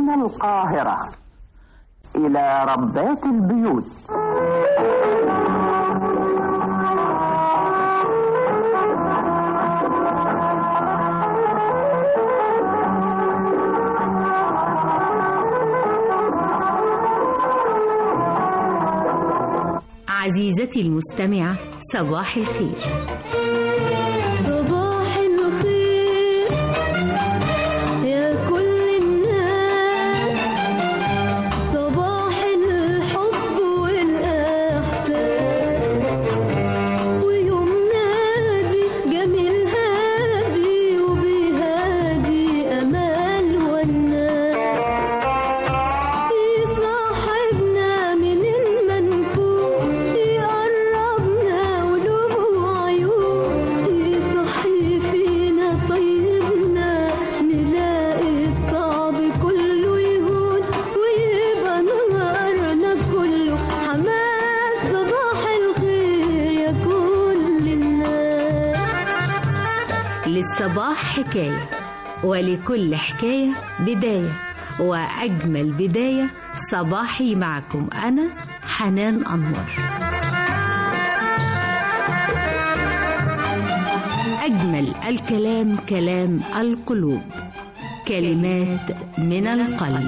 من القاهرة إلى ربات البيوت عزيزتي المستمعة صباح الخير صباح الخير يا كل الناس صباح الحب والإحسان ويوم نادي جميل هادي وبيهادي أمال والناس يصاحبنا من المنكوب يقربنا قلوب وعيون يصحي فينا طيبنا نلاقي الصعب كله يهون ويبقى نهارنا كله حماس صباح الخير يا كل الناس للصباح حكاية ولكل حكاية بداية وأجمل بداية صباحي معكم أنا حنان أنور أجمل الكلام كلام القلوب كلمات من القلب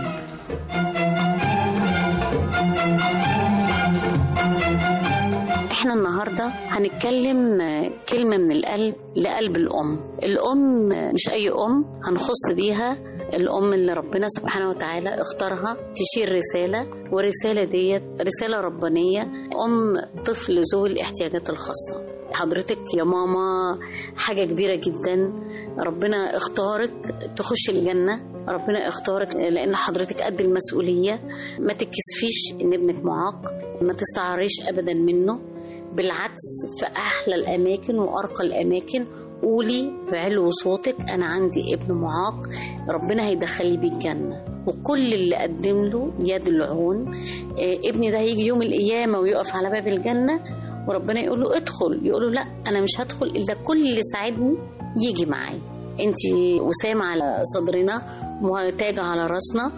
احنا النهارده هنتكلم كلمه من القلب لقلب الام الام مش اي ام هنخص بيها الام اللي ربنا سبحانه وتعالى اختارها تشير رساله والرساله ديت رساله ربانيه ام طفل ذوي الاحتياجات الخاصه حضرتك يا ماما حاجة كبيرة جدا ربنا اختارك تخش الجنة ربنا اختارك لأن حضرتك قد المسؤولية ما تكسفيش إن ابنك معاق ما تستعريش أبدا منه بالعكس في أحلى الأماكن وأرقى الأماكن قولي بعلو صوتك أنا عندي ابن معاق ربنا هيدخلي بيه الجنة وكل اللي قدم له يد العون آه، ابني ده هيجي يوم القيامة ويقف على باب الجنة وربنا يقول له ادخل يقول له لا انا مش هدخل الا كل اللي ساعدني يجي معايا انت وسام على صدرنا وتاج على راسنا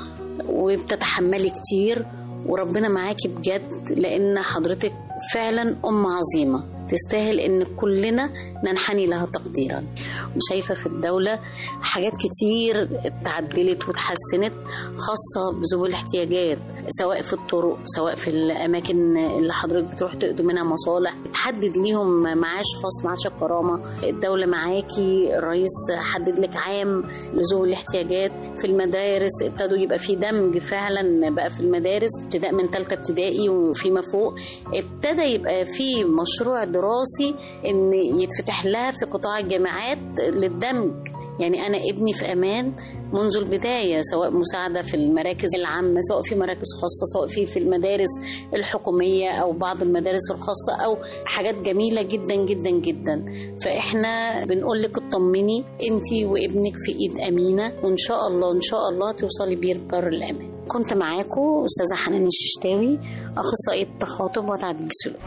وبتتحملي كتير وربنا معاكي بجد لان حضرتك فعلا ام عظيمه تستاهل ان كلنا ننحني لها تقديرا شايفه في الدوله حاجات كتير اتعدلت واتحسنت خاصه بذوي الاحتياجات سواء في الطرق سواء في الاماكن اللي حضرتك بتروح تقضي منها مصالح تحدد ليهم معاش خاص معاش الكرامه الدوله معاكي الرئيس حدد لك عام لذوي الاحتياجات في المدارس ابتدوا يبقى في دمج فعلا بقى في المدارس ابتداء من ثالثه ابتدائي وفيما فوق ابتدى يبقى في مشروع دراسي ان يتفتح لها في قطاع الجامعات للدمج يعني انا ابني في امان منذ البدايه سواء مساعده في المراكز العامه سواء في مراكز خاصه سواء في في المدارس الحكوميه او بعض المدارس الخاصه او حاجات جميله جدا جدا جدا فاحنا بنقول لك اطمني انت وابنك في ايد امينه وان شاء الله ان شاء الله توصلي بيه لبر الامان كنت معاكم استاذه حنان الششتاوي اخصائيه تخاطب وتعديل سلوك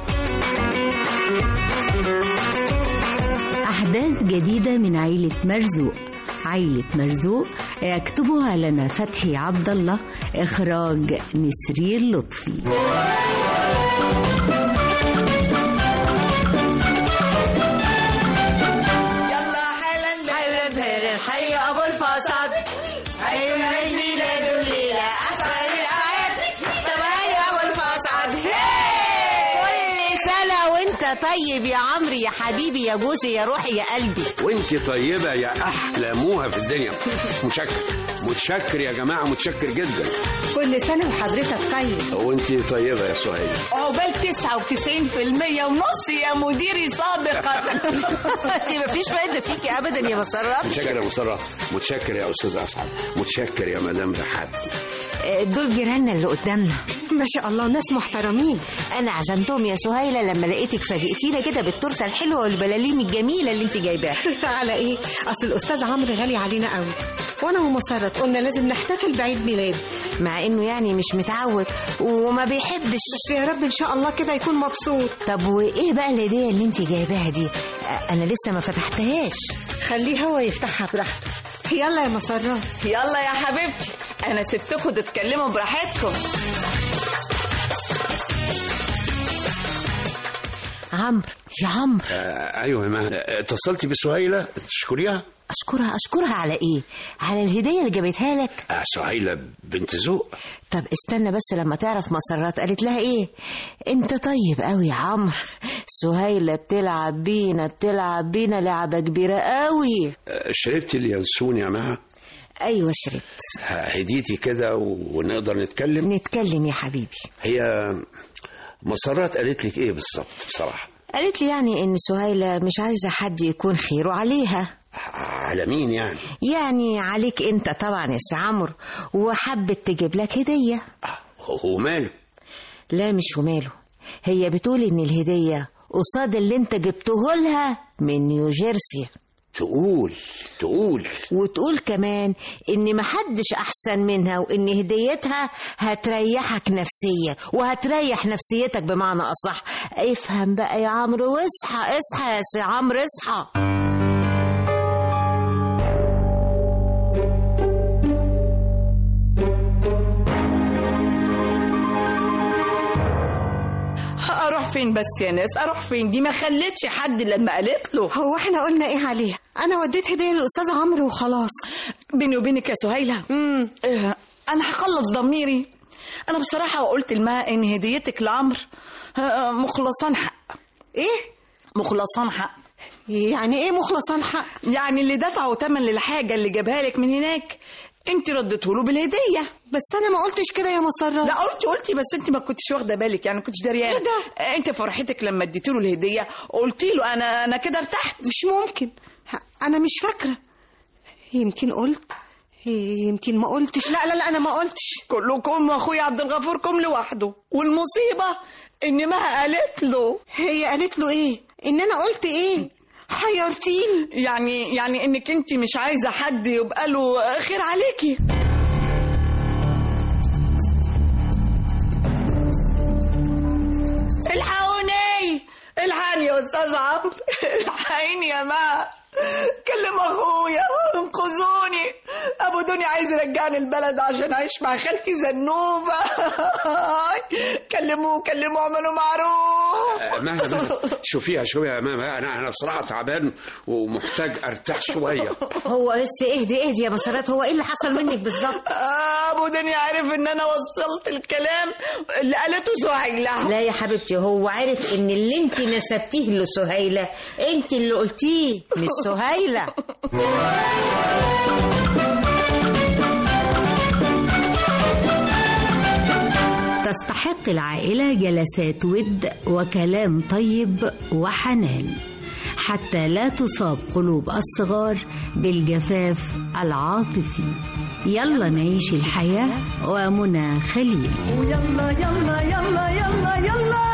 أحداث جديدة من عيلة مرزوق عيلة مرزوق يكتبها لنا فتحي عبد الله إخراج نسرير لطفي يلا حالا حالا فارغ حي ابو الفساد عيد ميلاد الليله احسن الاعياد طب حي ابو الفساد كل سنه وانت طيب يا عمرو يا حبيبي يا جوزي يا روحي يا قلبي وانت طيبة يا أحلى موها في الدنيا متشكر متشكر يا جماعة متشكر جدا كل سنة وحضرتك طيب وانت طيبة يا سهيل عقبال 99% ونص يا مديري سابقا انت مفيش فايده فيكي ابدا يا مسرات متشكر يا مسرة متشكر يا أستاذ أسعد متشكر يا مدام رحاب دول جيراننا اللي قدامنا ما شاء الله ناس محترمين انا عزمتهم يا سهيله لما لقيتك فاجئتينا كده بالتورته الحلوه والبلالين الجميله اللي انت جايباها على ايه اصل الاستاذ عمرو غالي علينا قوي وانا ومسرت قلنا لازم نحتفل بعيد ميلاد مع انه يعني مش متعود وما بيحبش بس يا رب ان شاء الله كده يكون مبسوط طب وايه بقى الهديه اللي انت جايباها دي انا لسه ما فتحتهاش خليه هو يفتحها براحته يلا يا مسرات يلا يا حبيبتي انا سبتكم تتكلموا براحتكم عمرو يا عمرو آه ايوه يا مها اتصلتي بسهيله تشكريها اشكرها اشكرها على ايه على الهديه اللي جابتها لك آه سهيله بنت ذوق طب استنى بس لما تعرف مسرات قالت لها ايه انت طيب قوي يا عمرو سهيلة بتلعب بينا بتلعب بينا لعبة كبيرة قوي آه شربتي اليانسون يا مها ايوه شربت آه، هديتي كده ونقدر نتكلم نتكلم يا حبيبي هي مسرات قالت لك ايه بالظبط بصراحه قالت لي يعني ان سهيلة مش عايزة حد يكون خيره عليها على مين يعني يعني عليك انت طبعا يا سي عمرو وحبت تجيب لك هدية هو ماله لا مش وماله هي بتقول ان الهدية قصاد اللي انت جبته لها من نيوجيرسي تقول تقول وتقول كمان ان محدش احسن منها وان هديتها هتريحك نفسيا وهتريح نفسيتك بمعنى اصح افهم بقى يا عمرو واصحى اصحى يا سي عمرو اصحى اروح فين بس يا ناس اروح فين دي ما خلتش حد لما قالت له هو احنا قلنا ايه عليها انا وديت هديه للاستاذ عمرو وخلاص بيني وبينك يا سهيله امم انا هخلص ضميري انا بصراحه قلت لما ان هديتك لعمرو آه، مخلصان حق ايه مخلصان حق يعني ايه مخلصان حق يعني اللي دفعوا تمن للحاجه اللي جابها لك من هناك انت ردته له بالهديه بس انا ما قلتش كده يا مسرات لا قلتي قلتي بس انت ما كنتش واخده بالك يعني ما كنتش دريانه ايه ده؟ انت فرحتك لما اديتي له الهديه قلتي له انا انا كده ارتحت مش ممكن ه- انا مش فاكره يمكن قلت يمكن ما قلتش لا لا لا انا ما قلتش كلكم واخويا عبد الغفور كم لوحده والمصيبه ان ما قالت له هي قالت له ايه ان انا قلت ايه حيرتيني يعني يعني انك انت مش عايزه حد يبقى له خير عليكي الحقوني الحقني يا استاذ عمرو الحقيني يا ما كلم اخويا انقذوني ابو دنيا عايز يرجعني البلد عشان اعيش مع خالتي زنوبه كلموه كلموه اعملوا معروف آه، مها مها شوفيها شوفيها يا مها انا انا بصراحه تعبان ومحتاج ارتاح شويه هو بس اهدي اهدي يا مسرات هو ايه اللي حصل منك بالظبط ابو دنيا عرف ان انا وصلت الكلام اللي قالته سهيله لا يا حبيبتي هو عارف ان اللي انت نسبتيه لسهيلة انت اللي قلتيه مش سهيلة تستحق العائلة جلسات ود وكلام طيب وحنان حتى لا تصاب قلوب الصغار بالجفاف العاطفي يلا نعيش الحياة ومنى خليل ويلا يلا يلا يلا يلا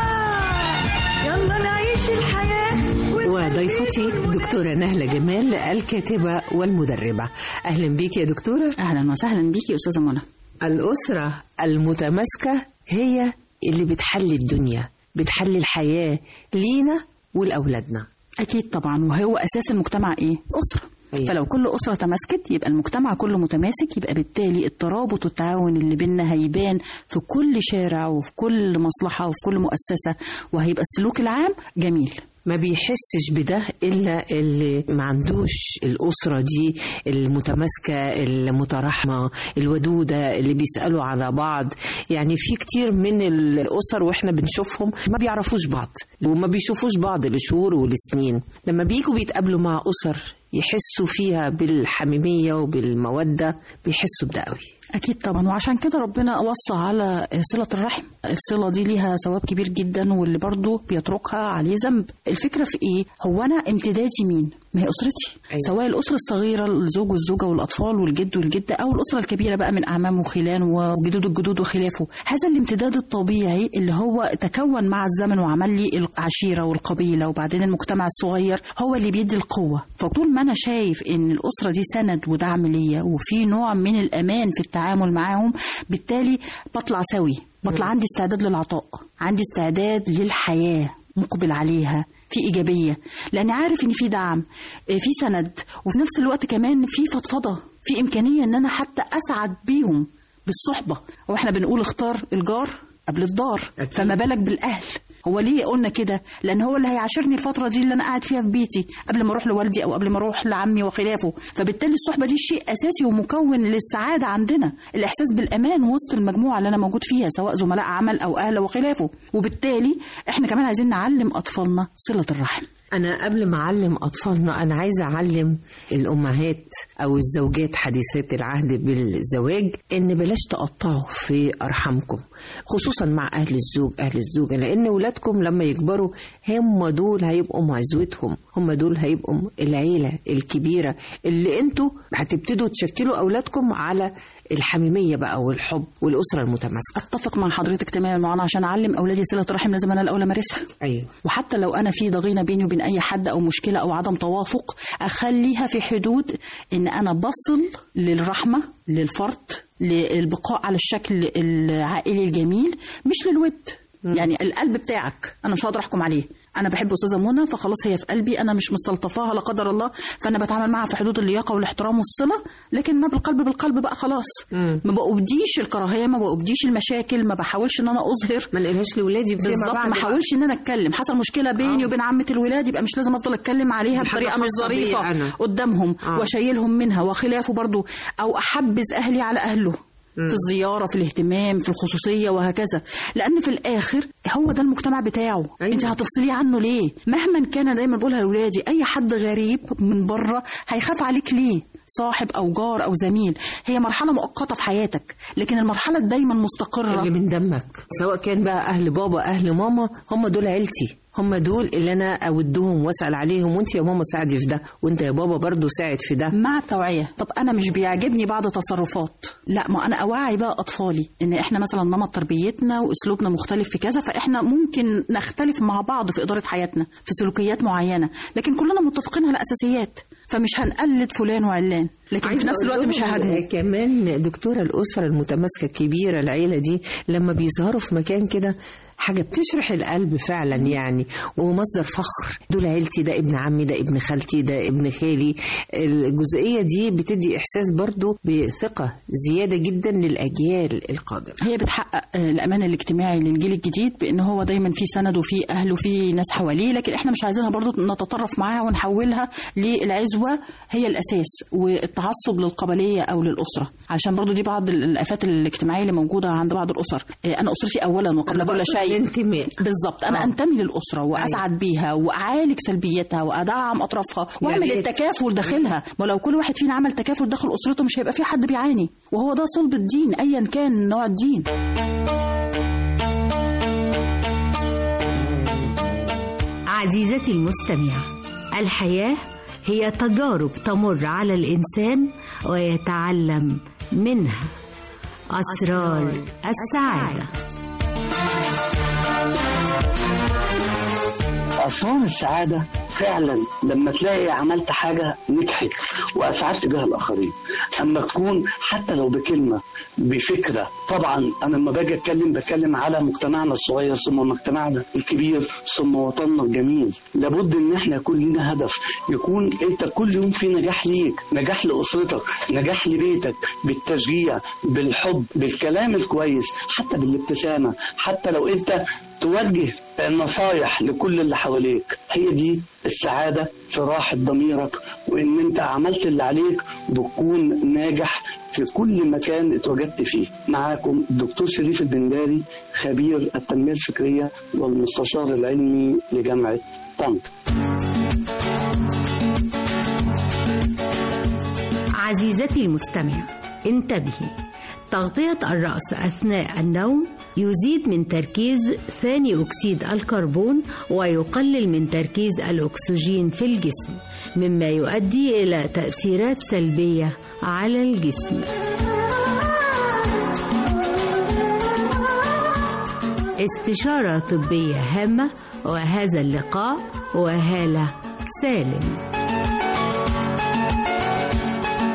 يلا نعيش الحياة وضيفتي دكتورة نهلة جمال الكاتبة والمدربة أهلا بيك يا دكتورة اهلا وسهلا بيكي استاذه منى الأسرة المتماسكة هي اللي بتحلي الدنيا بتحلي الحياة لينا ولأولادنا اكيد طبعا وهو اساس المجتمع ايه اسره أيوة. فلو كل أسرة تماسكت يبقى المجتمع كله متماسك يبقى بالتالي الترابط والتعاون اللي بيننا هيبان في كل شارع وفي كل مصلحة وفي كل مؤسسة وهيبقى السلوك العام جميل ما بيحسش بده الا اللي ما عندوش الاسره دي المتماسكه المتراحمه الودوده اللي بيسالوا على بعض يعني في كتير من الاسر واحنا بنشوفهم ما بيعرفوش بعض وما بيشوفوش بعض لشهور ولسنين لما بييجوا بيتقابلوا مع اسر يحسوا فيها بالحميميه وبالموده بيحسوا بده قوي أكيد طبعا وعشان كده ربنا وصى على صلة الرحم الصلة دي ليها ثواب كبير جدا واللي برضه بيتركها عليه ذنب الفكرة في إيه هو أنا امتدادي مين ما هي أسرتي أيوة. سواء الأسرة الصغيرة الزوج والزوجة والأطفال والجد والجدة أو الأسرة الكبيرة بقى من أعمام وخلان وجدود الجدود وخلافه هذا الامتداد الطبيعي اللي هو تكون مع الزمن وعمل لي العشيرة والقبيلة وبعدين المجتمع الصغير هو اللي بيدي القوة فطول ما أنا شايف إن الأسرة دي سند ودعم ليا وفي نوع من الأمان في التعامل معاهم بالتالي بطلع سوي بطلع عندي استعداد للعطاء عندي استعداد للحياة مقبل عليها في إيجابية لأني عارف إن في دعم آه، في سند وفي نفس الوقت كمان في فضفضة في إمكانية إن أنا حتى أسعد بيهم بالصحبه واحنا بنقول اختار الجار قبل الدار فما بالك بالاهل هو ليه قلنا كده لان هو اللي هيعاشرني الفتره دي اللي انا قاعد فيها في بيتي قبل ما اروح لوالدي او قبل ما اروح لعمي وخلافه فبالتالي الصحبه دي شيء اساسي ومكون للسعاده عندنا الاحساس بالامان وسط المجموعه اللي انا موجود فيها سواء زملاء عمل او اهل وخلافه وبالتالي احنا كمان عايزين نعلم اطفالنا صله الرحم أنا قبل ما أعلم أطفالنا أنا عايزة أعلم الأمهات أو الزوجات حديثات العهد بالزواج إن بلاش تقطعوا في أرحامكم خصوصا مع أهل الزوج أهل الزوجة لأن ولادكم لما يكبروا هم دول هيبقوا معزوتهم هم دول هيبقوا العيلة الكبيرة اللي أنتوا هتبتدوا تشكلوا أولادكم على الحميمية بقى والحب والأسرة المتماسكة اتفق مع حضرتك تماما وانا عشان اعلم اولادي صله الرحم لازم انا الاول امارسها أيوه وحتى لو انا في ضغينه بيني وبين اي حد او مشكله او عدم توافق اخليها في حدود ان انا بصل للرحمه للفرد للبقاء على الشكل العائلي الجميل مش للود يعني القلب بتاعك انا مش هقدر احكم عليه انا بحب استاذه منى فخلاص هي في قلبي انا مش مستلطفاها لا قدر الله فانا بتعامل معاها في حدود اللياقه والاحترام والصله لكن ما بالقلب بالقلب بقى خلاص ما بأبديش الكراهيه ما بأبديش المشاكل ما بحاولش ان انا اظهر ما نقلهاش لولادي فيما بالظبط بعد ما بقى. احاولش ان انا اتكلم حصل مشكله بيني آه. وبين عمه الولاد يبقى مش لازم افضل اتكلم عليها دي حاجة بطريقه مش خاصة بيا ظريفه أنا. قدامهم آه. واشيلهم منها وخلافه برضو او احبذ اهلي على اهله في الزياره في الاهتمام في الخصوصيه وهكذا لان في الاخر هو ده المجتمع بتاعه أيوة. انت هتفصليه عنه ليه مهما كان دايما بقولها لاولادي اي حد غريب من بره هيخاف عليك ليه صاحب او جار او زميل هي مرحله مؤقته في حياتك لكن المرحله الدايما مستقره اللي من دمك سواء كان بقى اهل بابا اهل ماما هم دول عيلتي هم دول اللي انا اودهم واسال عليهم وانت يا ماما ساعدي في ده وانت يا بابا برضو ساعد في ده مع التوعية طب أنا مش بيعجبني بعض تصرفات لا ما أنا أوعي بقى أطفالي إن إحنا مثلا نمط تربيتنا وأسلوبنا مختلف في كذا فإحنا ممكن نختلف مع بعض في إدارة حياتنا في سلوكيات معينة لكن كلنا متفقين على أساسيات فمش هنقلد فلان وعلان لكن في عايزة نفس أقول الوقت مش لهم ههاجمه كمان دكتورة الأسرة المتماسكة الكبيرة العيلة دي لما بيظهروا في مكان كده حاجة بتشرح القلب فعلا يعني ومصدر فخر دول عيلتي ده ابن عمي ده ابن خالتي ده ابن خالي الجزئية دي بتدي إحساس برضو بثقة زيادة جدا للأجيال القادمة هي بتحقق آه، الأمان الاجتماعي للجيل الجديد بأن هو دايما في سند وفي أهل وفي ناس حواليه لكن إحنا مش عايزينها برضو نتطرف معاها ونحولها للعزوة هي الأساس والتعصب للقبلية أو للأسرة علشان برضو دي بعض الآفات الاجتماعية اللي موجودة عند بعض الأسر آه، أنا أسرتي أولا وقبل كل شيء الانتماء بالظبط انا آه. انتمي للاسره واسعد بيها واعالج سلبياتها وادعم اطرافها واعمل ريت. التكافل داخلها ما لو كل واحد فينا عمل تكافل داخل اسرته مش هيبقى في حد بيعاني وهو ده صلب الدين ايا كان نوع الدين عزيزتي المستمعة الحياة هي تجارب تمر على الإنسان ويتعلم منها أسرار السعادة أسرار السعادة فعلا لما تلاقي عملت حاجة نجحت وأسعدت بها الآخرين أما تكون حتى لو بكلمة بفكرة طبعا أنا لما باجي أتكلم بتكلم على مجتمعنا الصغير ثم مجتمعنا الكبير ثم وطننا الجميل لابد إن إحنا يكون لنا هدف يكون أنت كل يوم في نجاح ليك نجاح لأسرتك نجاح لبيتك بالتشجيع بالحب بالكلام الكويس حتى بالابتسامة حتى لو أنت توجه نصايح لكل اللي حواليك هي دي السعادة في راحة ضميرك وإن أنت عملت اللي عليك وتكون ناجح في كل مكان اتوجدت فيه معاكم الدكتور شريف البنداري خبير التنمية الفكرية والمستشار العلمي لجامعة طنطا عزيزتي المستمع انتبهي تغطية الرأس أثناء النوم يزيد من تركيز ثاني أكسيد الكربون ويقلل من تركيز الأكسجين في الجسم مما يؤدي إلى تأثيرات سلبية على الجسم استشارة طبية هامة وهذا اللقاء وهالة سالم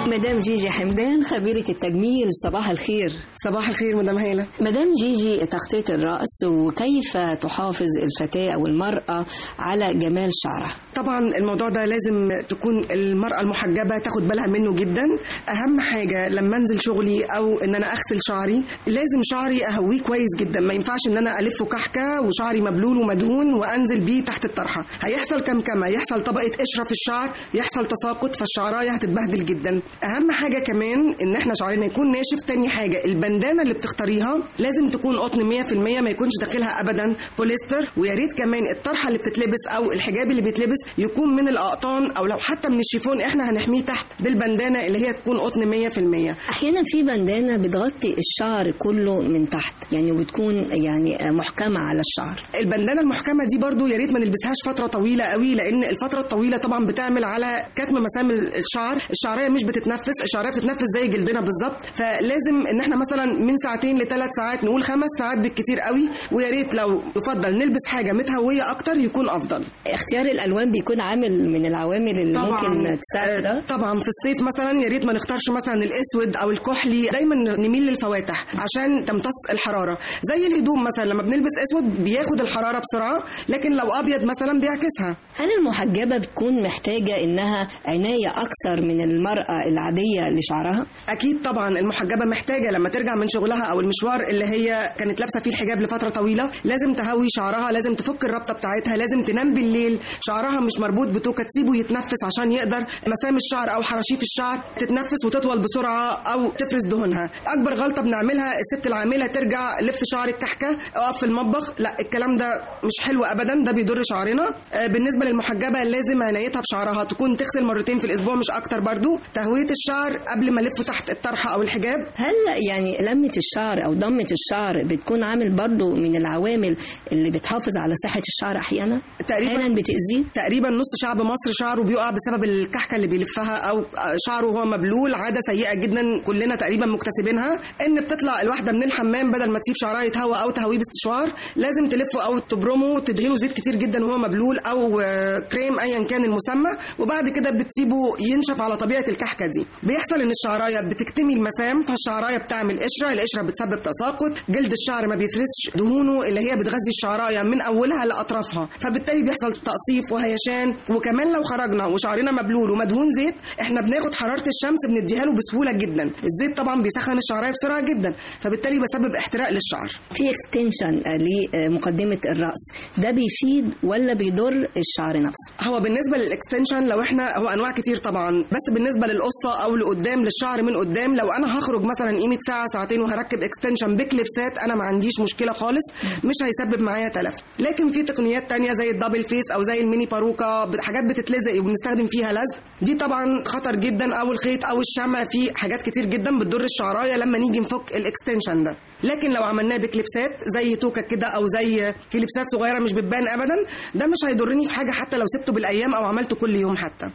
مدام جيجي حمدان خبيرة التجميل صباح الخير صباح الخير مدام هيلة مدام جيجي تغطية الرأس وكيف تحافظ الفتاة أو المرأة على جمال شعرها طبعا الموضوع ده لازم تكون المرأة المحجبة تاخد بالها منه جدا أهم حاجة لما أنزل شغلي أو إن أنا أغسل شعري لازم شعري أهويه كويس جدا ما ينفعش إن أنا ألفه كحكة وشعري مبلول ومدهون وأنزل بيه تحت الطرحة هيحصل كمكمة يحصل طبقة قشرة في الشعر يحصل تساقط فالشعراية هتتبهدل جدا أهم حاجة كمان إن إحنا شعرنا يكون ناشف تاني حاجة البندانة اللي بتختاريها لازم تكون قطن 100% ما يكونش داخلها أبدا بوليستر ويا ريت كمان الطرحة اللي بتتلبس أو الحجاب اللي بيتلبس يكون من الأقطان أو لو حتى من الشيفون إحنا هنحميه تحت بالبندانة اللي هي تكون قطن 100% أحيانا في بندانة بتغطي الشعر كله من تحت يعني وبتكون يعني محكمة على الشعر البندانه المحكمه دي برضو يا ريت ما نلبسهاش فتره طويله قوي لان الفتره الطويله طبعا بتعمل على كتم مسام الشعر الشعريه مش بتتنفس الشعريه بتتنفس زي جلدنا بالظبط فلازم ان احنا مثلا من ساعتين لثلاث ساعات نقول خمس ساعات بالكتير قوي ويا ريت لو يفضل نلبس حاجه متهويه اكتر يكون افضل اختيار الألوان بيكون عامل من العوامل اللي ممكن تساعد ده طبعا في الصيف مثلا يا ريت ما نختارش مثلا الاسود او الكحلي دايما نميل للفواتح عشان تمتص الحراره زي الهدوم مثلا لما بنلبس اسود بياخد الحراره بسرعه لكن لو ابيض مثلا بيعكسها هل المحجبة بتكون محتاجة إنها عناية أكثر من المرأة العادية لشعرها؟ اكيد طبعا المحجبه محتاجه لما ترجع من شغلها او المشوار اللي هي كانت لابسه فيه الحجاب لفتره طويله لازم تهوي شعرها لازم تفك الربطه بتاعتها لازم تنام بالليل شعرها مش مربوط بتوكه تسيبه يتنفس عشان يقدر مسام الشعر او حراشيف الشعر تتنفس وتطول بسرعه او تفرز دهونها اكبر غلطه بنعملها الست العامله ترجع لف شعرك كحكه اقف في المطبخ لا الكلام ده مش حلو ابدا ده بيضر شعرنا آه، بالنسبه للمحجبه لازم عنايتها بشعرها تكون تغسل مرتين في الاسبوع مش اكتر برضو تهويه الشعر قبل ما الفه تحت الطرحه او الحجاب هل يعني لمة الشعر أو ضمة الشعر بتكون عامل برضو من العوامل اللي بتحافظ على صحة الشعر أحيانا؟ تقريبا أحيانا بتأذيه؟ تقريبا نص شعب مصر شعره بيقع بسبب الكحكه اللي بيلفها او شعره وهو مبلول عاده سيئه جدا كلنا تقريبا مكتسبينها ان بتطلع الواحده من الحمام بدل ما تسيب شعرها يتهوى او تهويه باستشوار لازم تلفه او تبرمه وتدهنه زيت كتير جدا وهو مبلول او آه، كريم ايا كان المسمى وبعد كده بتسيبه ينشف على طبيعه الكحكه دي بيحصل ان الشعرايه بتكتمي المسام فالشعرايه بتعمل قشره القشره بتسبب تساقط جلد الشعر ما بيفرزش دهونه اللي هي بتغذي الشعرايه من اولها لاطرافها فبالتالي بيحصل تقصيف وهيشان وكمان لو خرجنا وشعرنا مبلول ومدهون زيت احنا بناخد حراره الشمس بنديها له بسهوله جدا الزيت طبعا بيسخن الشعرايه بسرعه جدا فبالتالي بيسبب احتراق للشعر في اكستنشن لمقدمة الرأس ده بيفيد ولا بيضر الشعر نفسه؟ هو بالنسبه للاكستنشن لو احنا هو انواع كتير طبعا بس بالنسبه للقصه او لقدام للشعر من قدام لو انا هخرج مثلا قيمه ساعه ساعتين وهركب اكستنشن بكليبسات انا ما عنديش مشكله خالص مش هيسبب معايا تلف لكن في تقنيات تانية زي الدبل فيس او زي الميني باروكا حاجات بتتلزق وبنستخدم فيها لزق دي طبعا خطر جدا او الخيط او الشمع في حاجات كتير جدا بتضر الشعرايه لما نيجي نفك الاكستنشن ده لكن لو عملناه بكليبسات زي توكه كده او زي كليبسات صغيره مش بتبان ابدا ده مش هيضرني في حاجه حتى لو سبته بالايام او عملته كل يوم حتى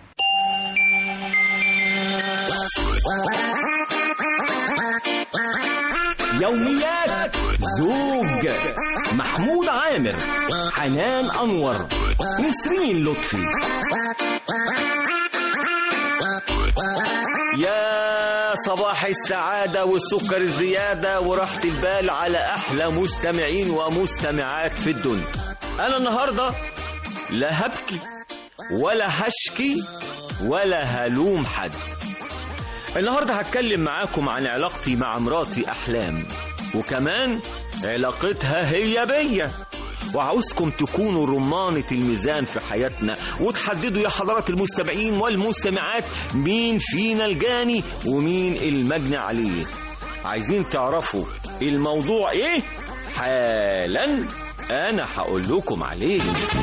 يوميات زوج محمود عامر حنان أنور نسرين لطفي يا صباح السعادة والسكر الزيادة وراحة البال على أحلى مستمعين ومستمعات في الدنيا أنا النهاردة لا هبكي ولا هشكي ولا هلوم حد النهاردة هتكلم معاكم عن علاقتي مع مراتي أحلام وكمان علاقتها هي بيا وعاوزكم تكونوا رمانة الميزان في حياتنا وتحددوا يا حضرات المستمعين والمستمعات مين فينا الجاني ومين المجني عليه عايزين تعرفوا الموضوع ايه حالا انا هقول لكم عليه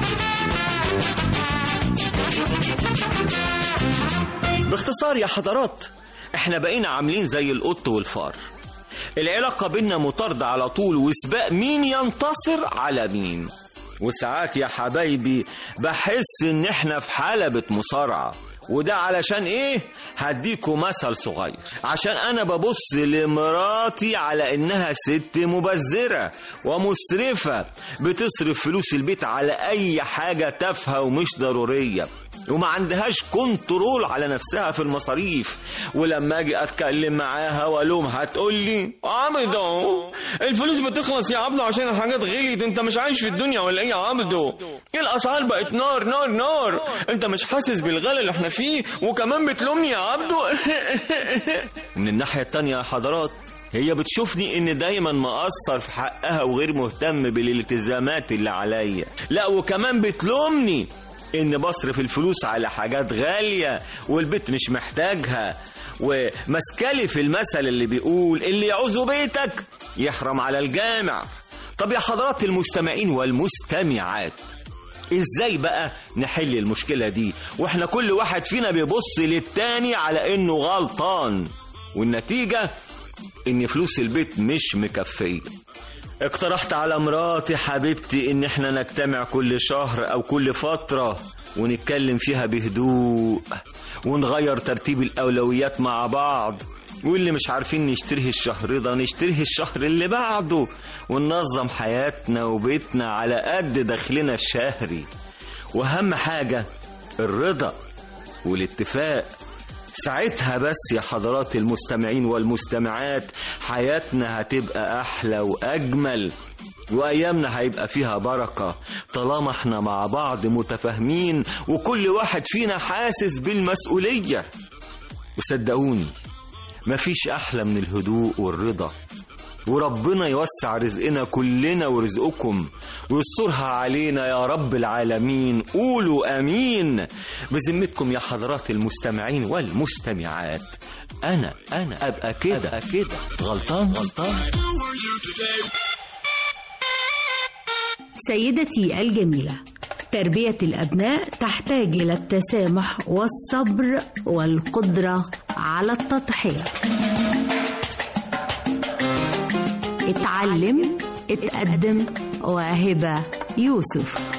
باختصار يا حضرات احنا بقينا عاملين زي القط والفار العلاقة بينا مطاردة على طول وسباق مين ينتصر على مين وساعات يا حبايبي بحس ان احنا في حلبة مصارعة وده علشان ايه هديكوا مثل صغير عشان انا ببص لمراتي على انها ست مبذرة ومسرفة بتصرف فلوس البيت على اي حاجة تافهة ومش ضرورية وما عندهاش كنترول على نفسها في المصاريف ولما اجي اتكلم معاها والومها تقول لي عبدو الفلوس بتخلص يا عبدو عشان الحاجات غليت انت مش عايش في الدنيا ولا ايه يا عبدو الاسعار بقت نار نار نار انت مش حاسس بالغلا اللي احنا فيه وكمان بتلومني يا عبدو من الناحية التانية يا حضرات هي بتشوفني ان دايما مقصر في حقها وغير مهتم بالالتزامات اللي عليا لا وكمان بتلومني ان بصرف الفلوس على حاجات غالية والبيت مش محتاجها ومسكلي في المثل اللي بيقول اللي يعوز بيتك يحرم على الجامع طب يا حضرات المستمعين والمستمعات ازاي بقى نحل المشكلة دي واحنا كل واحد فينا بيبص للتاني على انه غلطان والنتيجة ان فلوس البيت مش مكفية اقترحت على مراتي حبيبتي ان احنا نجتمع كل شهر او كل فترة ونتكلم فيها بهدوء ونغير ترتيب الاولويات مع بعض واللي مش عارفين نشتريه الشهر ده نشتريه الشهر اللي بعده وننظم حياتنا وبيتنا على قد دخلنا الشهري واهم حاجة الرضا والاتفاق ساعتها بس يا حضرات المستمعين والمستمعات حياتنا هتبقى أحلى وأجمل وأيامنا هيبقى فيها بركة طالما احنا مع بعض متفاهمين وكل واحد فينا حاسس بالمسؤولية وصدقوني مفيش أحلى من الهدوء والرضا وربنا يوسع رزقنا كلنا ورزقكم ويسترها علينا يا رب العالمين قولوا امين بذمتكم يا حضرات المستمعين والمستمعات انا انا ابقى كده ابقى كده غلطان غلطان سيدتي الجميلة تربية الأبناء تحتاج إلى التسامح والصبر والقدرة على التضحية اتعلم اتقدم وهبة يوسف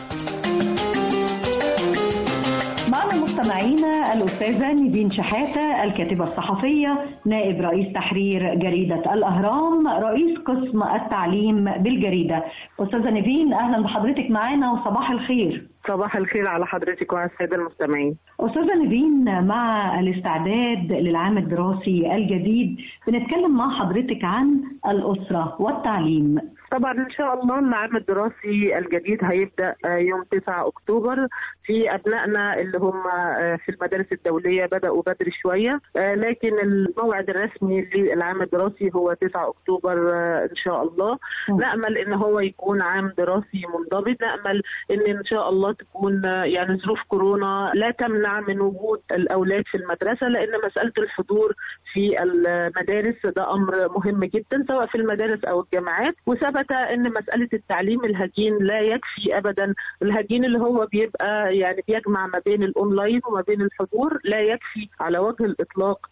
معنا مستمعينا الأستاذة نيفين شحاتة الكاتبة الصحفية نائب رئيس تحرير جريدة الأهرام رئيس قسم التعليم بالجريدة أستاذة نيفين أهلا بحضرتك معانا وصباح الخير صباح الخير على حضرتك وعلى الساده المستمعين. أستاذة نيفين مع الاستعداد للعام الدراسي الجديد بنتكلم مع حضرتك عن الأسرة والتعليم. طبعا ان شاء الله العام الدراسي الجديد هيبدا يوم 9 اكتوبر في ابنائنا اللي هم في المدارس الدوليه بداوا بدري شويه لكن الموعد الرسمي للعام الدراسي هو 9 اكتوبر ان شاء الله نامل ان هو يكون عام دراسي منضبط نامل ان ان شاء الله تكون يعني ظروف كورونا لا تمنع من وجود الاولاد في المدرسه لان مساله الحضور في المدارس ده امر مهم جدا سواء في المدارس او الجامعات وثبت ان مساله التعليم الهجين لا يكفي ابدا الهجين اللي هو بيبقى يعني بيجمع ما بين الاونلاين وما بين الحضور لا يكفي على وجه الاطلاق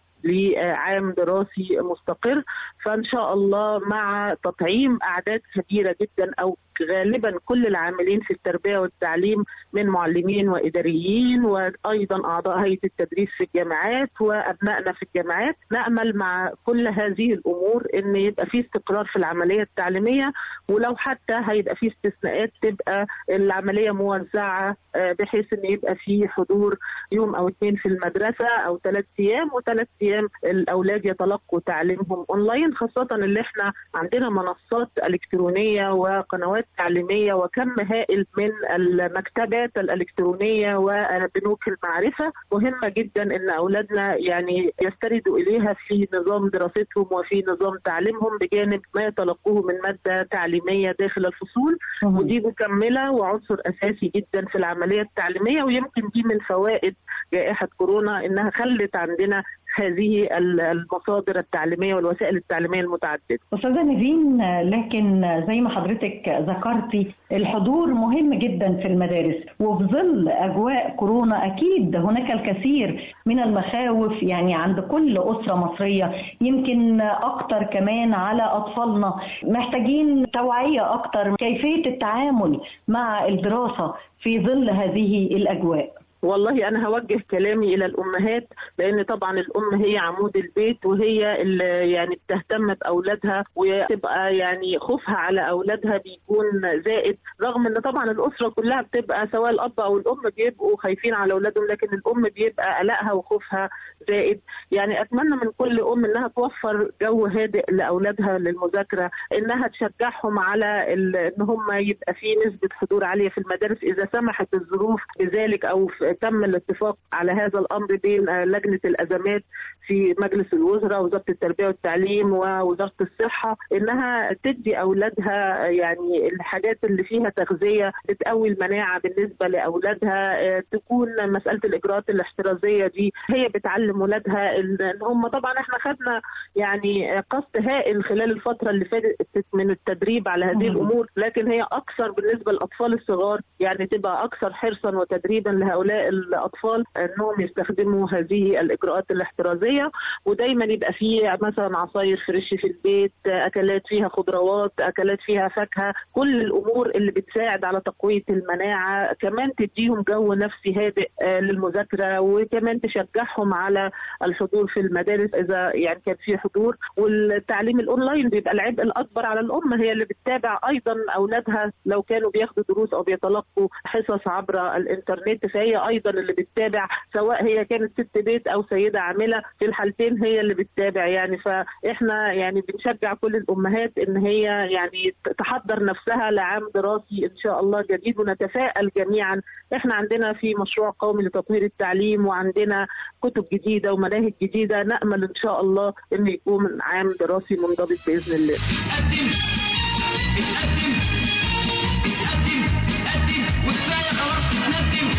لعام دراسي مستقر فان شاء الله مع تطعيم اعداد كبيره جدا او غالبا كل العاملين في التربيه والتعليم من معلمين واداريين وايضا اعضاء هيئه التدريس في الجامعات وابنائنا في الجامعات نامل مع كل هذه الامور ان يبقى في استقرار في العمليه التعليميه ولو حتى هيبقى في استثناءات تبقى العمليه موزعه بحيث ان يبقى في حضور يوم او اثنين في المدرسه او ثلاث ايام وثلاث ايام الاولاد يتلقوا تعليمهم اونلاين خاصه اللي احنا عندنا منصات الكترونيه وقنوات تعليميه وكم هائل من المكتبات الالكترونيه وبنوك المعرفه مهمه جدا ان اولادنا يعني يستندوا اليها في نظام دراستهم وفي نظام تعليمهم بجانب ما يتلقوه من ماده تعليميه داخل الفصول ودي مكمله وعنصر اساسي جدا في العمليه التعليمية ويمكن دي من فوائد جائحه كورونا انها خلت عندنا هذه المصادر التعليميه والوسائل التعليميه المتعدده. استاذه نيفين لكن زي ما حضرتك ذكرتي الحضور مهم جدا في المدارس وفي ظل اجواء كورونا اكيد هناك الكثير من المخاوف يعني عند كل اسره مصريه يمكن اكتر كمان على اطفالنا محتاجين توعيه اكتر كيفيه التعامل مع الدراسه في ظل هذه الاجواء. والله انا هوجه كلامي الى الامهات لان طبعا الام هي عمود البيت وهي اللي يعني بتهتم باولادها وتبقى يعني خوفها على اولادها بيكون زائد رغم ان طبعا الاسره كلها بتبقى سواء الاب او الام بيبقوا خايفين على اولادهم لكن الام بيبقى قلقها وخوفها زائد يعني اتمنى من كل ام انها توفر جو هادئ لاولادها للمذاكره انها تشجعهم على ال- ان هم يبقى في نسبه حضور عاليه في المدارس اذا سمحت الظروف بذلك او ف- تم الاتفاق على هذا الامر بين آه، لجنه الازمات في مجلس الوزراء وزاره التربيه والتعليم ووزاره الصحه انها تدي اولادها يعني الحاجات اللي فيها تغذيه بتقوي المناعه بالنسبه لاولادها آه، تكون مساله الاجراءات الاحترازيه دي هي بتعلم ولادها ال- ان هم طبعا احنا خدنا يعني قسط هائل خلال الفتره اللي فاتت من التدريب على هذه الامور لكن هي اكثر بالنسبه للاطفال الصغار يعني تبقى اكثر حرصا وتدريبا لهؤلاء الاطفال انهم يستخدموا هذه الاجراءات الاحترازيه ودايما يبقى فيه مثلا عصاير فريش في البيت اكلات فيها خضروات اكلات فيها فاكهه كل الامور اللي بتساعد على تقويه المناعه كمان تديهم جو نفسي هادئ آه، للمذاكره وكمان تشجعهم على الحضور في المدارس اذا يعني كان في حضور والتعليم الاونلاين بيبقى العبء الاكبر على الام هي اللي بتتابع ايضا اولادها لو كانوا بياخدوا دروس او بيتلقوا حصص عبر الانترنت فهي ايضا اللي بتتابع سواء هي كانت ست بيت او سيده عامله في الحالتين هي اللي بتتابع يعني فاحنا يعني بنشجع كل الامهات ان هي يعني تحضر نفسها لعام دراسي ان شاء الله جديد ونتفائل جميعا احنا عندنا في مشروع قومي لتطوير التعليم وعندنا كتب جديده ومناهج جديده نامل ان شاء الله ان يكون عام دراسي منضبط باذن الله وكفايه خلاص تتندم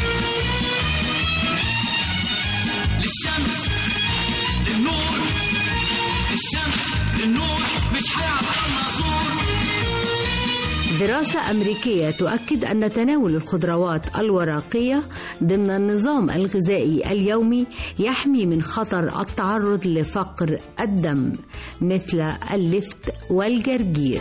للشمس للنور للشمس للنور مش هيعطلنا زور دراسة أمريكية تؤكد أن تناول الخضروات الورقية ضمن النظام الغذائي اليومي يحمي من خطر التعرض لفقر الدم مثل اللفت والجرجير.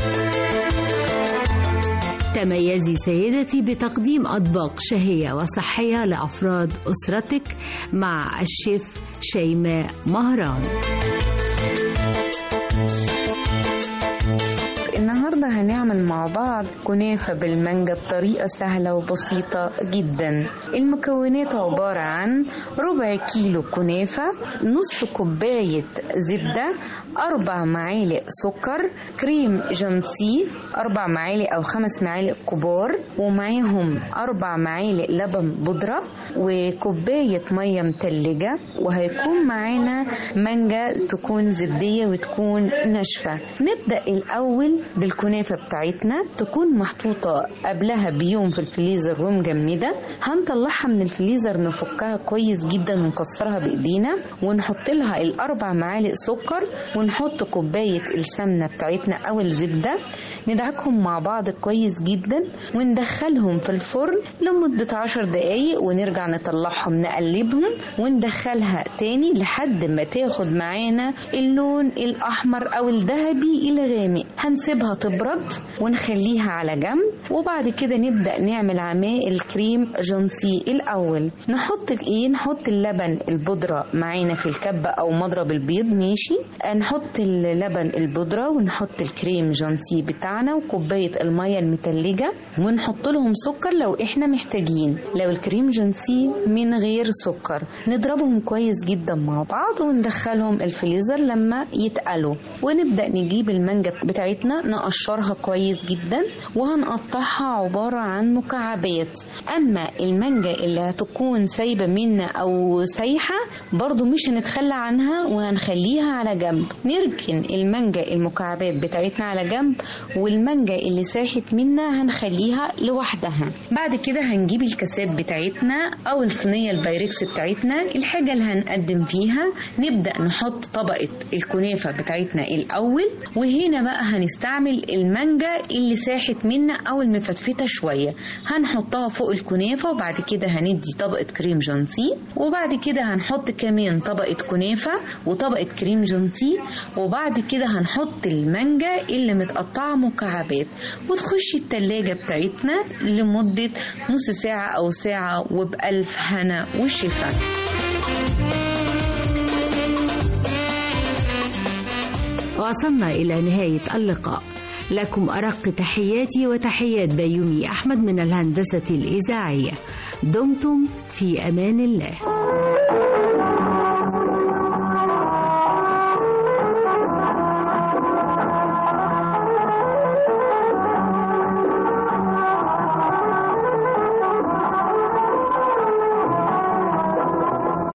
تميزي سيدتي بتقديم أطباق شهية وصحية لأفراد أسرتك مع الشيف شيماء مهران. النهاردة هنعمل مع بعض كنافة بالمانجا بطريقة سهلة وبسيطة جدا المكونات عبارة عن ربع كيلو كنافة نص كوباية زبدة أربع معالق سكر كريم جانسي أربع معالق أو خمس معالق كبار ومعاهم أربع معالق لبن بودرة وكوباية مية متلجة وهيكون معانا مانجا تكون زبدية وتكون ناشفة نبدأ الأول بالكنافة بتاعتنا تكون محطوطة قبلها بيوم في الفريزر ومجمدة هنطلعها من الفريزر نفكها كويس جدا ونكسرها بإيدينا ونحط لها الأربع معالق سكر ونحط كوباية السمنة بتاعتنا أو الزبدة ندعكهم مع بعض كويس جدا وندخلهم في الفرن لمدة عشر دقايق ونرجع نطلعهم نقلبهم وندخلها تاني لحد ما تاخد معانا اللون الأحمر أو الذهبي الغامق هنسيبها تبرد ونخليها على جنب وبعد كده نبدأ نعمل عماء الكريم جانسي الأول نحط الإيه نحط اللبن البودرة معانا في الكبة أو مضرب البيض ماشي نحط اللبن البودرة ونحط الكريم جانسي بتاعنا وكوباية المية المتلجة ونحط لهم سكر لو احنا محتاجين لو الكريم جانسي من غير سكر نضربهم كويس جدا مع بعض وندخلهم الفريزر لما يتقلوا ونبدأ نجيب المانجا بتاعتنا نقشرها كويس جدا وهنقطعها عبارة عن مكعبات أما المانجا اللي هتكون سايبة منا أو سايحة برضو مش هنتخلى عنها وهنخليها على جنب نركن المانجا المكعبات بتاعتنا على جنب والمانجا اللي ساحت منا هنخليها لوحدها بعد كده هنجيب الكاسات بتاعتنا أو الصينية البايركس بتاعتنا الحاجة اللي هنقدم فيها نبدأ نحط طبقة الكنافة بتاعتنا الأول وهنا بقى هنستعمل المانجا اللي ساحت منا أو المفتفتة شوية هنحطها فوق الكنافة وبعد كده هندي طبقة كريم جانسي وبعد كده هنحط كمان طبقة كنافة وطبقة كريم جانسي وبعد كده هنحط المانجا اللي متقطعة مكعبات وتخشي التلاجة بتاعتنا لمدة نص ساعة أو ساعة وبألف هنا وشفا وصلنا إلى نهاية اللقاء لكم أرق تحياتي وتحيات بيومي أحمد من الهندسة الإذاعية دمتم في أمان الله